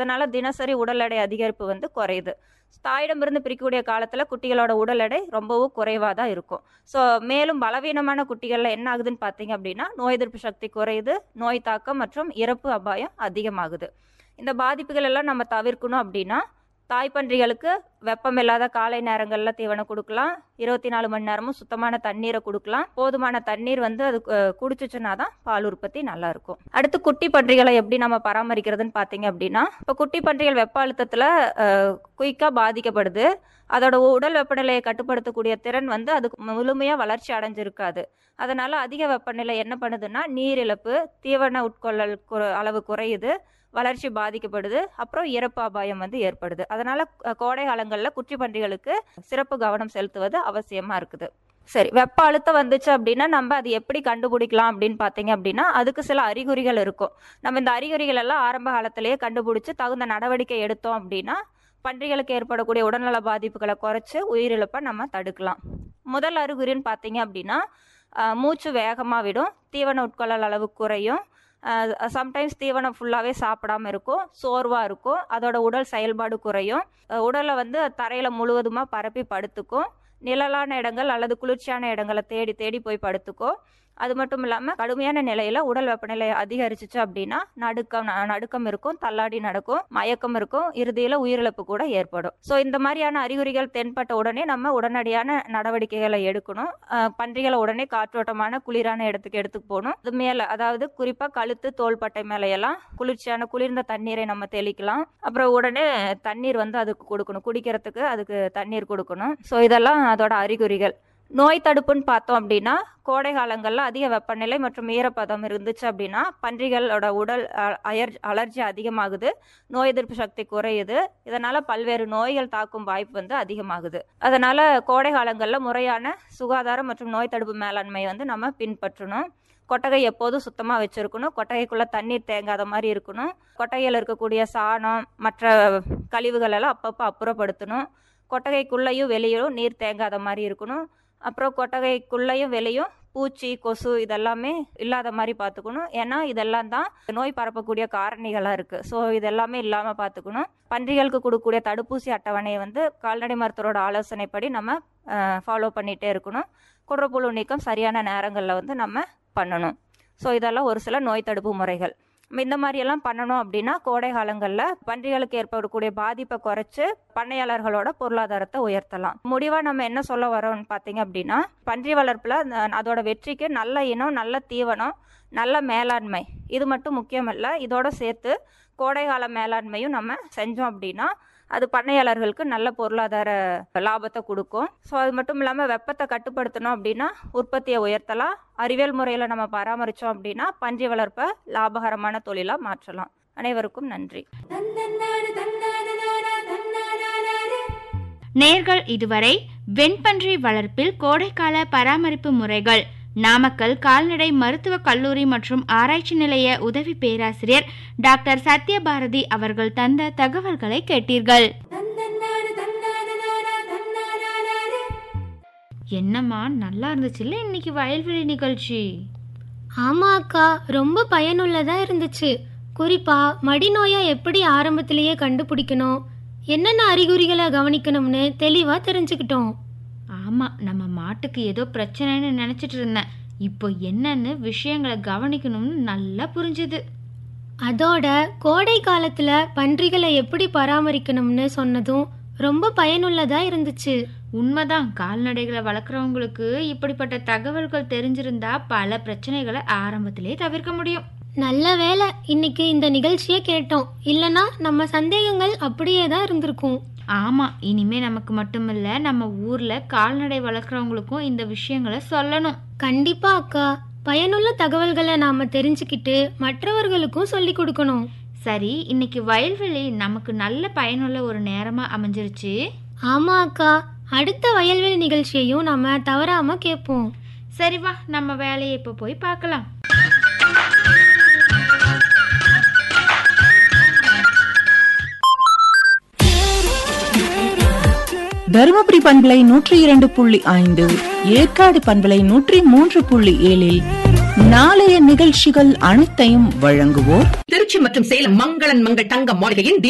இதனால தினசரி உடல் எடை அதிகரிப்பு வந்து குறையுது தாயிடமிருந்து பிரிக்கக்கூடிய காலத்தில் குட்டிகளோட உடல் எடை ரொம்பவும் குறைவாக தான் இருக்கும் ஸோ மேலும் பலவீனமான குட்டிகளில் என்ன ஆகுதுன்னு பார்த்தீங்க அப்படின்னா நோய் எதிர்ப்பு சக்தி குறையுது நோய் தாக்கம் மற்றும் இறப்பு அபாயம் அதிகமாகுது இந்த பாதிப்புகள் எல்லாம் நம்ம தவிர்க்கணும் அப்படின்னா தாய்ப்பன்றிகளுக்கு வெப்பம் இல்லாத காலை நேரங்களில் தீவனம் கொடுக்கலாம் இருபத்தி நாலு மணி நேரமும் சுத்தமான தண்ணீரை கொடுக்கலாம் போதுமான தண்ணீர் வந்து அது அஹ், குடிச்சுச்சுன்னா தான் பால் உற்பத்தி நல்லா இருக்கும் அடுத்து குட்டி பன்றிகளை எப்படி நம்ம பராமரிக்கிறதுன்னு பார்த்தீங்க அப்படின்னா இப்போ குட்டி பன்றிகள் வெப்ப அழுத்தத்தில் குயிக்காக பாதிக்கப்படுது அதோட உடல் வெப்பநிலையை கட்டுப்படுத்தக்கூடிய திறன் வந்து அதுக்கு முழுமையாக வளர்ச்சி அடைஞ்சிருக்காது அதனால அதிக வெப்பநிலை என்ன பண்ணுதுன்னா நீர் இழப்பு தீவன உட்கொள்ளல் குற- அளவு குறையுது வளர்ச்சி பாதிக்கப்படுது அப்புறம் இறப்பு அபாயம் வந்து ஏற்படுது அதனால அஹ், கோடை காலங்களில் குட்டி பன்றிகளுக்கு சிறப்பு கவனம் செலுத்துவது அவசியமா இருக்குது சரி வெப்ப அழுத்தம் வந்துச்சு அப்படின்னா நம்ம அது எப்படி கண்டுபிடிக்கலாம் அப்படின்னு பார்த்தீங்க அப்படின்னா அதுக்கு சில அறிகுறிகள் இருக்கும் நம்ம இந்த அறிகுறிகள் எல்லாம் ஆரம்ப காலத்திலேயே கண்டுபிடிச்சு தகுந்த நடவடிக்கை எடுத்தோம் அப்படின்னா பன்றிகளுக்கு ஏற்படக்கூடிய உடல்நல பாதிப்புகளை குறைச்சு உயிரிழப்பை நம்ம தடுக்கலாம் முதல் அறிகுறின்னு பார்த்தீங்க அப்படின்னா அஹ், மூச்சு வேகமாக விடும் தீவன உட்கொள்ளல் அளவு குறையும் சம்டைம்ஸ் தீவனம் ஃபுல்லாகவே சாப்பிடாம இருக்கும் சோர்வாக இருக்கும் அதோட உடல் செயல்பாடு குறையும் அஹ், உடலை வந்து தரையில் முழுவதுமாக பரப்பி படுத்துக்கும் நிழலான இடங்கள் அல்லது குளிர்ச்சியான இடங்களை தேடி தேடி போய் படுத்துக்கும் அது மட்டும் இல்லாமல் கடுமையான நிலையில் உடல் வெப்பநிலை அதிகரிச்சிச்சு அப்படின்னா நடுக்கம் ந- நடுக்கம் இருக்கும் தள்ளாடி நடக்கும் மயக்கம் இருக்கும் இறுதியில் உயிரிழப்பு கூட ஏற்படும் ஸோ இந்த மாதிரியான அறிகுறிகள் தென்பட்ட உடனே நம்ம உடனடியான நடவடிக்கைகளை எடுக்கணும் அஹ், பன்றிகளை உடனே காற்றோட்டமான குளிரான இடத்துக்கு எடுத்துட்டு போகணும் அது மேலே அதாவது குறிப்பாக கழுத்து தோள்பட்டை மேலையெல்லாம் குளிர்ச்சியான குளிர்ந்த தண்ணீரை நம்ம தெளிக்கலாம் அப்புறம் உடனே தண்ணீர் வந்து அதுக்கு கொடுக்கணும் குடிக்கிறதுக்கு அதுக்கு தண்ணீர் கொடுக்கணும் ஸோ இதெல்லாம் அதோட அறிகுறிகள் நோய் தடுப்புன்னு பார்த்தோம் அப்படின்னா கோடை காலங்களில் அதிக வெப்பநிலை மற்றும் ஈரப்பதம் இருந்துச்சு அப்படின்னா பன்றிகளோட உடல் அ- அயர் அலர்ஜி அதிகமாகுது நோய் எதிர்ப்பு சக்தி குறையுது இதனால் பல்வேறு நோய்கள் தாக்கும் வாய்ப்பு வந்து அதிகமாகுது அதனால் கோடை காலங்களில் முறையான சுகாதாரம் மற்றும் நோய் தடுப்பு மேலாண்மை வந்து நம்ம பின்பற்றணும் கொட்டகை எப்போதும் சுத்தமாக வச்சுருக்கணும் கொட்டகைக்குள்ளே தண்ணீர் தேங்காத மாதிரி இருக்கணும் கொட்டகையில் இருக்கக்கூடிய சாணம் மற்ற கழிவுகள் எல்லாம் அப்பப்போ அப்புறப்படுத்தணும் கொட்டகைக்குள்ளேயும் வெளியும் நீர் தேங்காத மாதிரி இருக்கணும் அப்புறம் கொட்டகைக்குள்ளேயும் வெளியும் பூச்சி கொசு இதெல்லாமே இல்லாத மாதிரி பார்த்துக்கணும் ஏன்னா இதெல்லாம் தான் நோய் பரப்பக்கூடிய காரணிகளாக இருக்குது ஸோ இதெல்லாமே இல்லாமல் பார்த்துக்கணும் பன்றிகளுக்கு கொடுக்கக்கூடிய தடுப்பூசி அட்டவணையை வந்து கால்நடை மருத்துவரோட ஆலோசனைப்படி நம்ம ஃபாலோ பண்ணிகிட்டே இருக்கணும் குடற்புழு நீக்கம் சரியான நேரங்களில் வந்து நம்ம பண்ணணும் ஸோ இதெல்லாம் ஒரு சில நோய் தடுப்பு முறைகள் நம்ம இந்த மாதிரியெல்லாம் பண்ணணும் அப்படின்னா கோடை காலங்களில் பன்றிகளுக்கு ஏற்படக்கூடிய பாதிப்பை குறைச்சு பண்ணையாளர்களோட பொருளாதாரத்தை உயர்த்தலாம் முடிவாக நம்ம என்ன சொல்ல வரோம்னு பார்த்தீங்க அப்படின்னா பன்றி வளர்ப்பில் அதோட வெற்றிக்கு நல்ல இனம் நல்ல தீவனம் நல்ல மேலாண்மை இது மட்டும் முக்கியமல்ல இதோட சேர்த்து கோடைகால மேலாண்மையும் நம்ம செஞ்சோம் அப்படின்னா அது பண்ணையாளர்களுக்கு நல்ல பொருளாதார லாபத்தை கொடுக்கும் ஸோ அது மட்டும் இல்லாமல் வெப்பத்தை கட்டுப்படுத்தணும் அப்படின்னா உற்பத்தியை உயர்த்தலாம் அறிவியல் முறையில் நம்ம பராமரித்தோம் அப்படின்னா பன்றி வளர்ப்பை லாபகரமான தொழிலாக மாற்றலாம் அனைவருக்கும் நன்றி நேர்கள் இதுவரை வெண்பன்றி வளர்ப்பில் கோடைக்கால பராமரிப்பு முறைகள் நாமக்கல் கால்நடை மருத்துவக் கல்லூரி மற்றும் ஆராய்ச்சி நிலைய உதவி பேராசிரியர் டாக்டர் சத்யபாரதி அவர்கள் தந்த தகவல்களை கேட்டீர்கள் என்னம்மா நல்லா இருந்துச்சுல்ல இன்னைக்கு வயல்வெளி நிகழ்ச்சி ஆமா அக்கா ரொம்ப பயனுள்ளதா இருந்துச்சு குறிப்பா மடிநோயை எப்படி ஆரம்பத்திலேயே கண்டுபிடிக்கணும் என்னென்ன அறிகுறிகளை கவனிக்கணும்னு தெளிவா தெரிஞ்சுக்கிட்டோம் ஆமா நம்ம மாட்டுக்கு ஏதோ பிரச்சனைன்னு நினைச்சிட்டு இருந்தேன் இப்போ என்னன்னு விஷயங்களை கவனிக்கணும்னு நல்லா புரிஞ்சுது அதோட கோடை காலத்துல பன்றிகளை எப்படி பராமரிக்கணும்னு சொன்னதும் ரொம்ப பயனுள்ளதா இருந்துச்சு உண்மைதான் கால்நடைகளை வளர்க்குறவங்களுக்கு இப்படிப்பட்ட தகவல்கள் தெரிஞ்சிருந்தா பல பிரச்சனைகளை ஆரம்பத்திலே தவிர்க்க முடியும் நல்ல வேளை இன்னைக்கு இந்த நிகழ்ச்சியை கேட்டோம் இல்லனா நம்ம சந்தேகங்கள் அப்படியே தான் இருந்திருக்கும் ஆமா இனிமே நமக்கு மட்டுமில்ல நம்ம ஊர்ல கால்நடை வளர்க்குறவங்களுக்கும் இந்த விஷயங்களை சொல்லணும் கண்டிப்பா அக்கா பயனுள்ள தகவல்களை நாம தெரிஞ்சுக்கிட்டு மற்றவர்களுக்கும் சொல்லி கொடுக்கணும் சரி இன்னைக்கு வயல்வெளி நமக்கு நல்ல பயனுள்ள ஒரு நேரமா அமைஞ்சிருச்சு ஆமா அக்கா அடுத்த வயல்வெளி நிகழ்ச்சியையும் நாம தவறாம கேட்போம் சரி வா நம்ம வேலையை இப்போ போய் பார்க்கலாம் தருமபுரி பண்பலை நூற்றி இரண்டு புள்ளி ஐந்து ஏற்காடு பண்பலை நூற்றி மூன்று புள்ளி ஏழில் நாளைய நிகழ்ச்சிகள் அனைத்தையும் வழங்குவோர் திருச்சி மற்றும் சேலம் மங்களன் மங்கள் தங்க மாளிகையின்